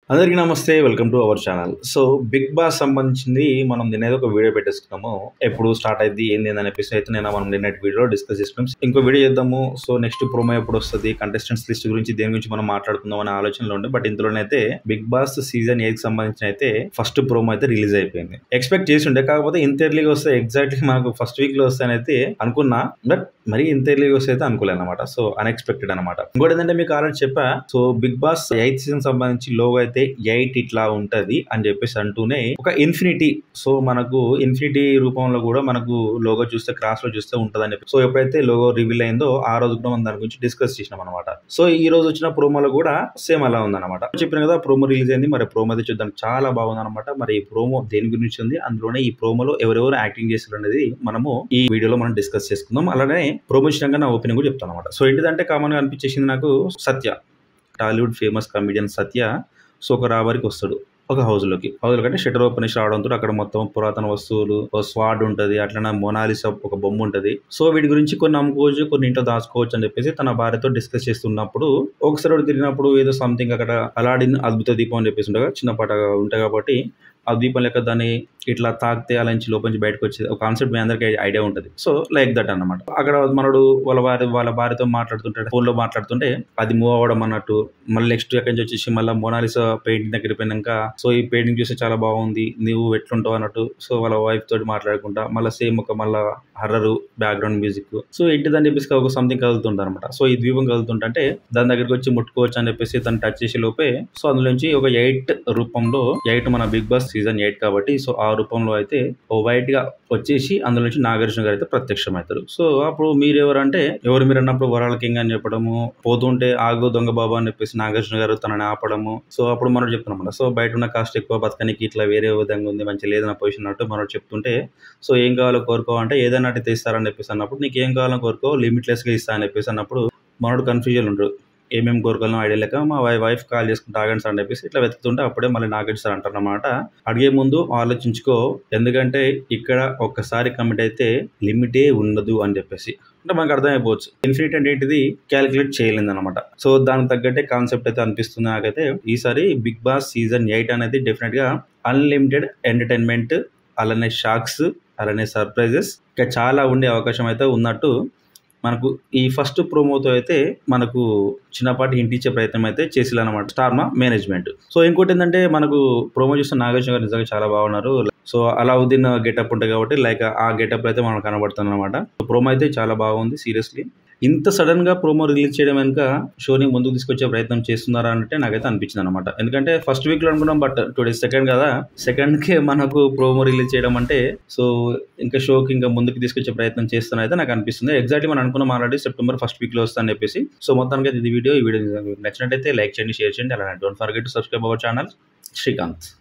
అందరికీ నమస్తే welcome to our channel so Bigg Boss సంబంధించింది మనం నిన్న ఒక వీడియో పెట్టేసుకున్నాము ఎప్పుడు స్టార్ట్ అయింది ఏంది అని చెప్పేసి అయితే నేను మనం నిన్నటి వీడియోలో డిస్కస్ చేసుకున్నాం ఇంకో వీడియో చేద్దాము సో నెక్స్ట్ ప్రోమో ఎప్పుడు వస్తుంది కంటెస్టెంట్స్ లిస్ట్ గురించి దేని గురించి మనం మాట్లాడుకుందాం అనే ఆలోచనలో ఉండే బట్ ఇందులోనైతే బిగ్ బాస్ సీజన్ ఎయిట్ సంబంధించిన అయితే ఫస్ట్ ప్రోమో అయితే రిలీజ్ అయిపోయింది ఎక్స్పెక్ట్ చేసి ఉండే కాకపోతే ఇంత ఎర్లీగా వస్తే ఎగ్జాక్ట్లీ మనకు ఫస్ట్ వీక్ లో వస్తానైతే అనుకున్నా బట్ మరి ఇంత ఎర్లీగా వస్తే అయితే అనుకోలేదు అనమాట సో అన్ఎక్స్పెక్టెడ్ అనమాట ఇంకోటి ఏంటంటే మీకు ఆల్రెడీ చెప్పా so Bigg Boss eighth season సంబంధించి లోగో అయితే ఎయిట్ ఇట్లా ఉంటది అని చెప్పేసి అంటూనే ఒక ఇన్ఫినిటీ సో మనకు ఇన్ఫినిటీ రూపంలో కూడా మనకు లోగో చూస్తే క్రాస్ లో చూస్తే ఉంటది అని చెప్పి సో ఎప్పుడైతే లోగో రివీల్ అయిందో ఆ రోజు కూడా మనం దాని గురించి డిస్కస్ చేసినాం అనమాట సో ఈ రోజు వచ్చిన ప్రోమోలో కూడా సేమ్ అలా ఉందన్నమాట చెప్పిన కదా ప్రోమో రిలీజ్ అయింది మరి ప్రోమో అయితే చూద్దాం చాలా బాగుంది అనమాట మరి ఈ ప్రోమో దేని గురించి ఉంది అందులోనే ఈ ప్రోమోలో ఎవరెవరు యాక్టింగ్ చేస్తారు అనేది మనము ఈ వీడియోలో మనం డిస్కస్ చేసుకుందాం అలానే ప్రోమో ఇచ్చినాక నా ఒపీనియన్ కూడా చెప్తాను అనమాట సో ఏంటిదంటే కామన్ గా అనిపించేసింది నాకు Satya Tollywood famous comedian Satya so ఒక రాబరికి వస్తాడు ఒక హౌస్ లోకి హౌస్ లో కంటే షటర్ ఓపెన్ చేసి రావడంతో అక్కడ మొత్తం పురాతన వస్తువులు ఒక స్వాడ్ ఉంటది అట్లనే మొనాలిసా ఒక బొమ్మ ఉంటది సో వీటి గురించి కొన్ని అమ్ముకోవచ్చు కొన్ని ఇంట్లో దాచుకోవచ్చు అని చెప్పేసి తన భార్యతో డిస్కస్ చేస్తున్నప్పుడు ఒకసారి వాడు తిరిగినప్పుడు ఏదో సంథింగ్ అక్కడ అలాడిన్ అద్భుత దీపం అని చెప్పేసి ఉండగా చిన్న పాట ఉంటాయి కాబట్టి ఆ దీపం లెక్క దాన్ని ఇట్లా తాకితే అలా నుంచి లోపల నుంచి బయటకు వచ్చేది ఒక కాన్సెప్ట్ మీ అందరికీ ఐడియా ఉంటుంది సో లైక్ దట్ అన్నమాట అక్కడ మనడు వాళ్ళ భార్య వాళ్ళ భార్యతో మాట్లాడుతుంటాడు ఫోన్ లో మాట్లాడుతుంటే అది మూవ్ అవ్వడం అన్నట్టు మళ్ళీ నెక్స్ట్ ఎక్కడి నుంచి వచ్చేసి మళ్ళీ మొనాలిసా పెయింటింగ్ దగ్గర పోయినాక సో ఈ పెయింటింగ్ చూస్తే చాలా బాగుంది నువ్వు ఎట్లుంటావు అన్నట్టు సో వాళ్ళ వైఫ్ తోటి మాట్లాడుకుంటా మళ్ళీ సేమ్ ఒక మళ్ళీ హర్రర్ బ్యాక్గ్రౌండ్ మ్యూజిక్ సో ఏంటిదని చెప్పేసి ఒక సంథింగ్ కదులుతుంటారు అనమాట సో ఈ ద్వీపం కదులుతుంటే దాని దగ్గరికి వచ్చి ముట్టుకోవచ్చు అని చెప్పేసి తను టచ్ చేసే లోపే సో అందులోంచి ఒక ఎయిట్ రూపంలో ఎయిట్ మన బిగ్ బాస్ సీజన్ ఎయిట్ కాబట్టి సో ఆ రూపంలో అయితే ఓ వైట్ గా వచ్చేసి అందులో నుంచి నాగార్జున గారు అయితే ప్రత్యక్షం అవుతారు సో అప్పుడు మీరు ఎవరంటే ఎవరు మీరు అన్నప్పుడు వరాల కింగ్ అని చెప్పడము పోతుంటే ఆగు దొంగ బాబా అని చెప్పేసి నాగార్జున గారు తనని ఆపడము సో అప్పుడు మనం చెప్తున్నాం సో బయట ఉన్న కాస్ట్ ఎక్కువ బతకనికి ఇట్లా వేరే విధంగా ఉంది మంచి లేదు నా పొజిషన్ అన్నట్టు మనం చెప్తుంటే సో ఏం కావాలో కోరుకో అంటే ఏదైనా అటు తెస్తారని చెప్పేసి అన్నప్పుడు నీకు ఏం కావాలో కోరుకో లిమిట్లెస్ గా ఇస్తా అని చెప్పేసి అన్నప్పుడు మనోడు కన్ఫ్యూజన్ ఉండడు ఏమేమి కోరుకోవాలో ఐడియా లేక మా వై వైఫ్ కాల్ చేసుకుంటే ఆగండి సార్ అని చెప్పేసి ఇట్లా వెతుకుతుంటే అప్పుడే మళ్ళీ నాగండి సార్ అంటారన్నమాట అడిగే ముందు ఆలోచించుకో ఎందుకంటే ఇక్కడ ఒక్కసారి కమిట్ అయితే లిమిటే ఉండదు అని చెప్పేసి అంటే మనకు అర్థమైపోవచ్చు ఇన్ఫినిట్ అంటే ఏంటిది క్యాలిక్యులేట్ చేయలేదు అనమాట సో దానికి తగ్గట్టే కాన్సెప్ట్ అయితే అనిపిస్తుంది నాకైతే ఈసారి బిగ్ బాస్ సీజన్ ఎయిట్ అనేది డెఫినెట్ గా అన్లిమిటెడ్ ఎంటర్టైన్మెంట్ అలానే షాక్స్ అలానే సర్ప్రైజెస్ ఇంకా చాలా ఉండే అవకాశం అయితే ఉన్నట్టు మనకు ఈ ఫస్ట్ ప్రోమోతో అయితే మనకు చిన్నపాటి హింట్ ఇచ్చే ప్రయత్నం అయితే చేసిలన్నమాట స్టార్మా మేనేజ్మెంట్ సో ఇంకోటి ఏంటంటే మనకు ప్రోమో చూస్తున్న నాగేశ్వర గారు నిజంగా చాలా బాగున్నారు సో అలావుద్దీన్ గెటప్ ఉంటుంది కాబట్టి లైక్ ఆ గెటప్ అయితే మనకు కనబడుతుంది అనమాట ప్రోమో అయితే చాలా బాగుంది సీరియస్లీ ఇంత సడన్ గా ప్రోమో రిలీజ్ చేయడం వెనుక షోని ముందుకు తీసుకొచ్చే ప్రయత్నం చేస్తున్నారా అంటే నాకైతే అనిపించింది అనమాట ఎందుకంటే ఫస్ట్ వీక్ లో అనుకున్నాం బట్ టుడే సెకండ్ కదా సెకండ్ కే మనకు ప్రోమో రిలీజ్ చేయడం అంటే సో ఇంకా షోకి ఇంకా ముందుకు తీసుకొచ్చే ప్రయత్నం చేస్తున్నా అయితే నాకు అనిపిస్తుంది ఎగ్జాక్ట్లీ మనం అనుకున్నాం ఆల్రెడీ సెప్టెంబర్ ఫస్ట్ వీక్ లో వస్తాను చెప్పేసి సో మొత్తానికి ఇది వీడియో ఈ వీడియో నచ్చినట్టయితే లైక్ చేయండి షేర్ చేయండి అలానే don't forget to subscribe our channel Srikanth